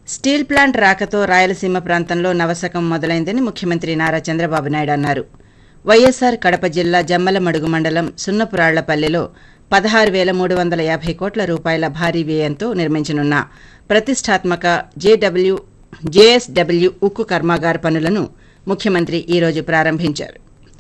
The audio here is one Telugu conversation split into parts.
స్టీల్ ప్లాంట్ రాకతో రాయలసీమ ప్రాంతంలో నవశకం మొదలైందని ముఖ్యమంత్రి నారా చంద్రబాబు నాయుడు అన్నారు వైఎస్సార్ కడప జిల్లా జమ్మలమడుగు మండలం సున్నపురాళ్లపల్లిలో పదహారు వేల మూడు వందల యాభై కోట్ల రూపాయల భారీ వ్యయంతో నిర్మించనున్న ప్రతిష్టాత్మక జేడబ్ల్యూ జేఎస్డబ్ల్యూ ఉక్కు కర్మాగార పనులను ముఖ్యమంత్రి ఈరోజు ప్రారంభించారు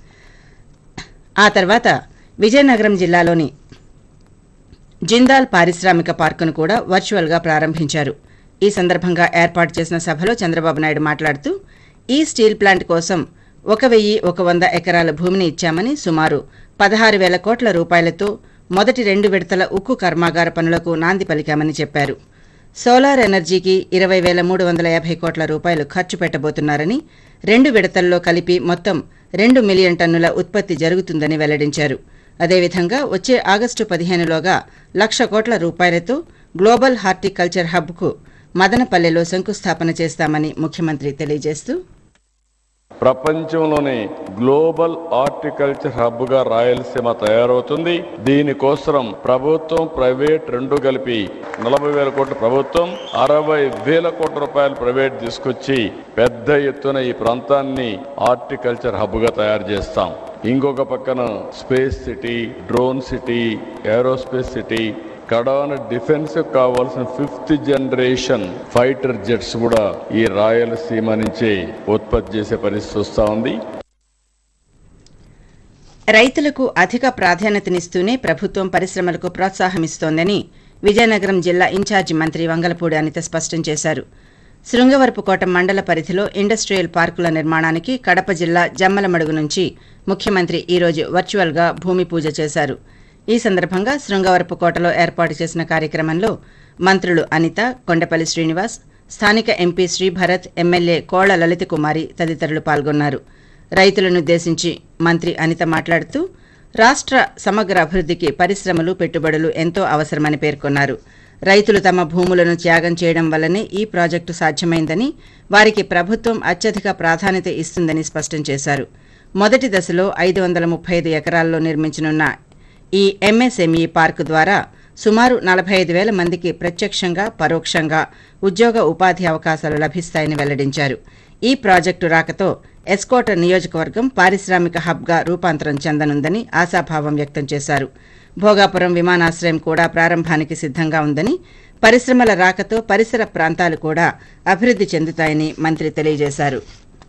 ఆ తర్వాత విజయనగరం జిల్లాలోని జిందాల్ పారిశ్రామిక పార్కును కూడా వర్చువల్గా ప్రారంభించారు ఈ సందర్భంగా ఏర్పాటు చేసిన సభలో చంద్రబాబు నాయుడు మాట్లాడుతూ ఈ స్టీల్ ప్లాంట్ కోసం ఒక వెయ్యి ఒక వంద ఎకరాల భూమిని ఇచ్చామని సుమారు పదహారు వేల కోట్ల రూపాయలతో మొదటి రెండు విడతల ఉక్కు కర్మాగార పనులకు నాంది పలికామని చెప్పారు సోలార్ ఎనర్జీకి ఇరవై వేల మూడు వందల యాభై కోట్ల రూపాయలు ఖర్చు పెట్టబోతున్నారని రెండు విడతల్లో కలిపి మొత్తం రెండు మిలియన్ టన్నుల ఉత్పత్తి జరుగుతుందని వెల్లడించారు అదేవిధంగా వచ్చే ఆగస్టు పదిహేనులోగా లక్ష కోట్ల రూపాయలతో గ్లోబల్ హార్టికల్చర్ హబ్కు మదనపల్లెలో శంకుస్థాపన చేస్తామని ముఖ్యమంత్రి తెలియజేస్తూ ప్రపంచంలోనే గ్లోబల్ హార్టికల్చర్ హబ్ గా రాయలసీమ తయారవుతుంది దీనికోసం ప్రభుత్వం ప్రైవేట్ రెండు కలిపి నలభై వేల కోట్ల ప్రభుత్వం అరవై వేల కోట్ల రూపాయలు ప్రైవేట్ తీసుకొచ్చి పెద్ద ఎత్తున ఈ ప్రాంతాన్ని హార్టికల్చర్ హబ్ గా తయారు చేస్తాం ఇంకొక పక్కన space city drone city aerospace city కడాన డిఫెన్స్ కావాల్సిన ఫిఫ్త్ జనరేషన్ ఫైటర్ జెట్స్ కూడా ఈ రాయలసీమ నుంచే ఉత్పత్తి చేసే పరిస్థితి వస్తా ఉంది రైతులకు అధిక ప్రాధాన్యతనిస్తూనే ప్రభుత్వం పరిశ్రమలకు ప్రోత్సాహమిస్తోందని విజయనగరం జిల్లా ఇన్ఛార్జి మంత్రి వంగలపూడి అనిత స్పష్టం చేశారు శృంగవరపుకోట మండల పరిధిలో ఇండస్ట్రియల్ పార్కుల నిర్మాణానికి కడప జిల్లా జమ్మలమడుగు నుంచి ముఖ్యమంత్రి ఈరోజు వర్చువల్గా భూమి పూజ చేశారు ఈ సందర్భంగా శృంగవరపుకోటలో ఏర్పాటు చేసిన కార్యక్రమంలో మంత్రులు అనిత కొండపల్లి శ్రీనివాస్ స్థానిక ఎంపీ శ్రీభరత్ ఎమ్మెల్యే కోళ్ల లలిత కుమారి తదితరులు పాల్గొన్నారు రైతులనుద్దేశించి మంత్రి అనిత మాట్లాడుతూ రాష్ట్ర సమగ్ర అభివృద్ధికి పరిశ్రమలు పెట్టుబడులు ఎంతో అవసరమని పేర్కొన్నారు రైతులు తమ భూములను త్యాగం చేయడం వల్లనే ఈ ప్రాజెక్టు సాధ్యమైందని వారికి ప్రభుత్వం అత్యధిక ప్రాధాన్యత ఇస్తుందని స్పష్టం చేశారు మొదటి దశలో ఐదు వందల ముప్పై ఐదు ఎకరాల్లో నిర్మించనున్న ఈ ఎంఎస్ఎంఈ పార్కు ద్వారా సుమారు నలభై ఐదు వేల మందికి ప్రత్యక్షంగా పరోక్షంగా ఉద్యోగ ఉపాధి అవకాశాలు లభిస్తాయని వెల్లడించారు ఈ ప్రాజెక్టు రాకతో ఎస్కోట నియోజకవర్గం పారిశ్రామిక హబ్గా రూపాంతరం చెందనుందని ఆశాభావం వ్యక్తం చేశారు భోగాపురం విమానాశ్రయం కూడా ప్రారంభానికి సిద్ధంగా ఉందని పరిశ్రమల రాకతో పరిసర ప్రాంతాలు కూడా అభివృద్ధి చెందుతాయని మంత్రి తెలియజేశారు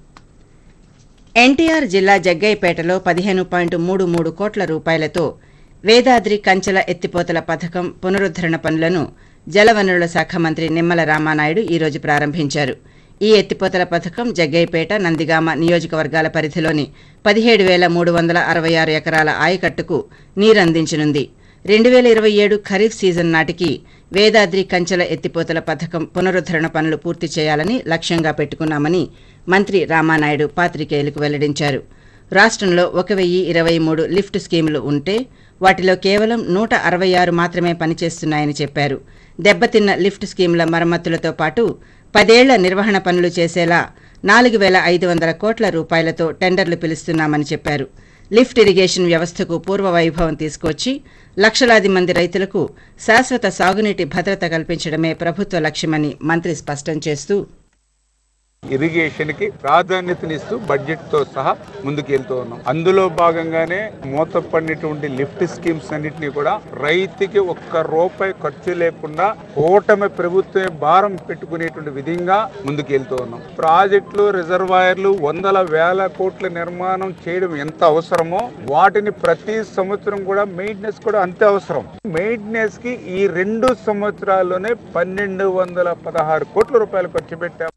ఎన్టీఆర్ జిల్లా జగ్గయ్యపేటలో పదిహేను పాయింట్ మూడు మూడు కోట్ల రూపాయలతో వేదాద్రి కంచెల ఎత్తిపోతల పథకం పునరుద్దరణ పనులను జలవనరుల శాఖ మంత్రి నిమ్మల రామానాయుడు ఈరోజు ప్రారంభించారు ఈ ఎత్తిపోతల పథకం జగ్గయ్యపేట నందిగామ నియోజకవర్గాల పరిధిలోని పదిహేడు వేల మూడు వందల అరవై ఆరు ఎకరాల ఆయకట్టుకు నీరందించనుంది రెండు వేల ఇరవై ఏడు ఖరీఫ్ సీజన్ నాటికి వేదాద్రి కంచెల ఎత్తిపోతల పథకం పునరుద్దరణ పనులు పూర్తి చేయాలని లక్ష్యంగా పెట్టుకున్నామని మంత్రి రామానాయుడు పాత్రికేయులకు వెల్లడించారు రాష్ట్రంలో ఒక వెయ్యి ఇరవై మూడు లిఫ్ట్ స్కీములు ఉంటే వాటిలో కేవలం నూట అరవై ఆరు మాత్రమే పనిచేస్తున్నాయని చెప్పారు దెబ్బతిన్న లిఫ్ట్ స్కీముల మరమ్మతులతో పాటు పదేళ్ల నిర్వహణ పనులు చేసేలా నాలుగు వేల ఐదు వందల కోట్ల రూపాయలతో టెండర్లు పిలుస్తున్నామని చెప్పారు లిఫ్ట్ ఇరిగేషన్ వ్యవస్థకు పూర్వ వైభవం తీసుకొచ్చి లక్షలాది మంది రైతులకు శాశ్వత సాగునీటి భద్రత కల్పించడమే ప్రభుత్వ లక్ష్యమని మంత్రి స్పష్టం చేస్తూ ఇరిగేషన్ కి ప్రాధాన్యతనిస్తూ బడ్జెట్ తో సహా ముందుకు వెళ్తూ ఉన్నాం అందులో భాగంగానే మూతపడినటువంటి లిఫ్ట్ స్కీమ్స్ అన్నిటిని కూడా రైతుకి ఒక్క రూపాయి ఖర్చు లేకుండా కూటమి ప్రభుత్వమే భారం పెట్టుకునేటువంటి విధంగా ముందుకు వెళ్తూ ఉన్నాం ప్రాజెక్టులు రిజర్వాయర్లు వందల వేల కోట్ల నిర్మాణం చేయడం ఎంత అవసరమో వాటిని ప్రతి సంవత్సరం కూడా మెయింటెనెన్స్ కూడా అంతే అవసరం మెయింటెనెన్స్ కి ఈ రెండు సంవత్సరాల్లోనే పన్నెండు వందల పదహారు కోట్ల రూపాయలు ఖర్చు పెట్టాం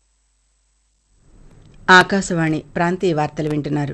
ఆకాశవాణి ప్రాంతీయ వార్తలు వింటున్నారు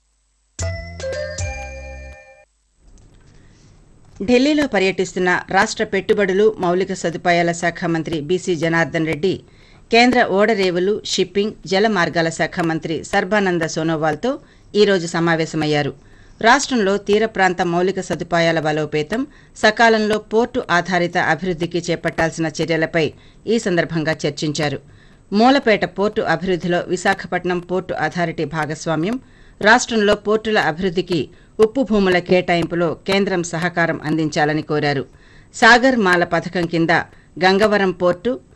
ఢిల్లీలో పర్యటిస్తున్న రాష్ట్ర పెట్టుబడులు మౌలిక సదుపాయాల శాఖ మంత్రి బీసీ జనార్దన్ రెడ్డి కేంద్ర ఓడరేవులు షిప్పింగ్ జల మార్గాల శాఖ మంత్రి సర్బానంద సోనోవాల్తో ఈరోజు సమావేశమయ్యారు రాష్ట్రంలో తీర ప్రాంత మౌలిక సదుపాయాల బలోపేతం సకాలంలో పోర్టు ఆధారిత అభివృద్ధికి చేపట్టాల్సిన చర్యలపై ఈ సందర్భంగా చర్చించారు మూలపేట పోర్టు అభివృద్ధిలో విశాఖపట్నం పోర్టు అథారిటీ భాగస్వామ్యం రాష్ట్రంలో పోర్టుల అభివృద్ధికి ఉప్పు భూముల కేటాయింపులో కేంద్రం సహకారం అందించాలని కోరారు సాగర్ మాల పథకం కింద గంగవరం పోర్టు